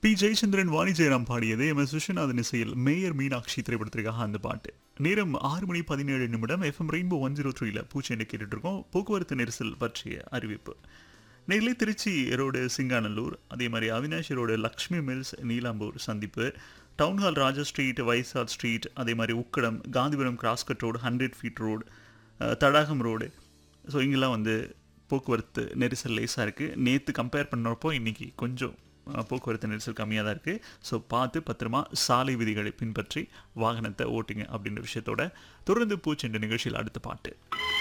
B Jayachandran Vani Jayaram பாடியது M S Viswanathan இசையில் mayor Meenakshi திரைப்படத்திற்காக அந்த பாட்டு நேரம் ஆறு மணி பதினேழு நிமிடம் எஃப்எம் ரெயின்போ ஒன் ஜீரோ த்ரீல பூச்செண்டு கேட்டுட்டு இருக்கோம் போக்குவரத்து நெரிசல் பற்றிய அறிவிப்பு நெல்லை திருச்சி ரோடு சிங்காநல்லூர் அதே மாதிரி அவினாஷி ரோடு லக்ஷ்மி மில்ஸ் நீலாம்பூர் சந்திப்பு town hall Raja street Vaisal street அதே மாதிரி Ukkadam Gandhipuram crosscut road hundred feet road Thadagam road so இங்கெல்லாம் வந்து போக்குவரத்து நெரிசல் லேசாக இருக்குது நேற்று கம்பேர் பண்ணுறப்போ இன்றைக்கி கொஞ்சம் அஹ், போக்குவரத்து நெரிசல் கம்மியாக தான் இருக்குது ஸோ பார்த்து பத்திரமா சாலை விதிகளை பின்பற்றி வாகனத்தை ஓட்டுங்க அப்படின்ற விஷயத்தோட தொடர்ந்து பூச்செண்டு நிகழ்ச்சியில் அடுத்த பாட்டு